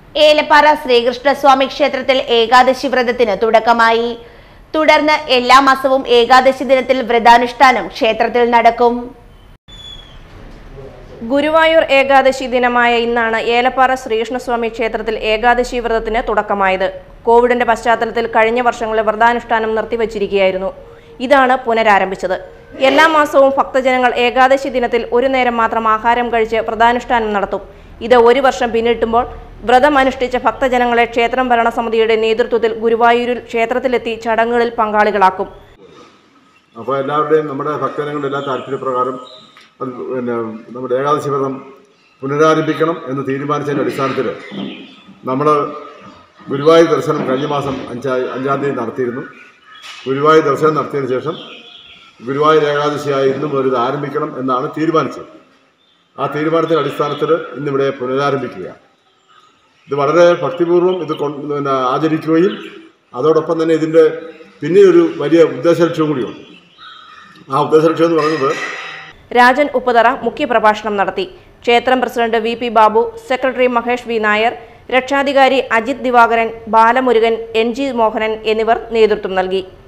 ഏലപ്പാറ ശ്രീകൃഷ്ണസ്വാമി ക്ഷേത്രത്തിൽ ഏകാദശി വ്രതത്തിന് തുടക്കമായി തുടർന്ന് എല്ലാ മാസവും ഏകാദശി ദിനത്തിൽ വ്രതാനുഷ്ഠാനം ക്ഷേത്രത്തിൽ നടക്കും ഗുരുവായൂർ ഏകാദശി ദിനമായ ഇന്നാണ് ഏലപ്പാറ ശ്രീകൃഷ്ണസ്വാമി ക്ഷേത്രത്തിൽ ഏകാദശി വ്രതത്തിന് തുടക്കമായത് കോവിഡിന്റെ പശ്ചാത്തലത്തിൽ കഴിഞ്ഞ വർഷങ്ങളിൽ വ്രതാനുഷ്ഠാനം നിർത്തിവച്ചിരിക്കുകയായിരുന്നു ഇതാണ് പുനരാരംഭിച്ചത് എല്ലാ മാസവും ഭക്തജനങ്ങൾ ഏകാദശി ദിനത്തിൽ ഒരു നേരം മാത്രം ആഹാരം കഴിച്ച് വ്രതാനുഷ്ഠാനം നടത്തും ഇത് ഒരു വർഷം പിന്നിട്ടുമ്പോൾ വ്രതം അനുഷ്ഠിച്ച ഭക്തജനങ്ങളെ ക്ഷേത്രം ഭരണസമിതിയുടെ നേതൃത്വത്തിൽ ഗുരുവായൂരിൽ ക്ഷേത്രത്തിലെത്തി ചടങ്ങുകളിൽ പങ്കാളികളാക്കും അപ്പോൾ എല്ലാവരുടെയും നമ്മുടെ ഭക്തജനങ്ങളുടെ എല്ലാ താല്പര്യപ്രകാരം അത് പിന്നെ നമ്മുടെ ഏകാദശി വ്രതം പുനരാരംഭിക്കണം എന്ന് തീരുമാനിച്ചതിൻ്റെ അടിസ്ഥാനത്തിൽ നമ്മൾ ഗുരുവായൂർ ദർശനം കഴിഞ്ഞ മാസം അഞ്ചാ അഞ്ചാം തീയതി നടത്തിയിരുന്നു ഗുരുവായൂർ ദർശനം നടത്തിയതിന് ശേഷം ഗുരുവായൂർ ഏകാദശിയായി ഇന്ന് മുതൽ ഇത് ആരംഭിക്കണം എന്നാണ് തീരുമാനിച്ചത് ആ തീരുമാനത്തിൻ്റെ അടിസ്ഥാനത്തിൽ ഇന്നിവിടെ പുനരാരംഭിക്കുകയാണ് ഇത് വളരെ ഭക്തിപൂർവ്വം ഇത് കൊണ്ട് പിന്നെ ആചരിക്കുകയും അതോടൊപ്പം തന്നെ ഇതിൻ്റെ പിന്നെ ഒരു വലിയ ഉദ്ദേശലക്ഷ്യവും കൂടിയുണ്ട് ആ ഉദ്ദേശലക്ഷ്യം എന്ന് പറയുന്നത് രാജൻ ഉപ്പുതറ മുഖ്യപ്രഭാഷണം നടത്തി ക്ഷേത്രം president V P Babu secretary Mahesh V Nair രക്ഷാധികാരി അജിത് ദിവാകരൻ ബാലമുരുകൻ എൻ ജി മോഹനൻ എന്നിവർ നേതൃത്വം നൽകി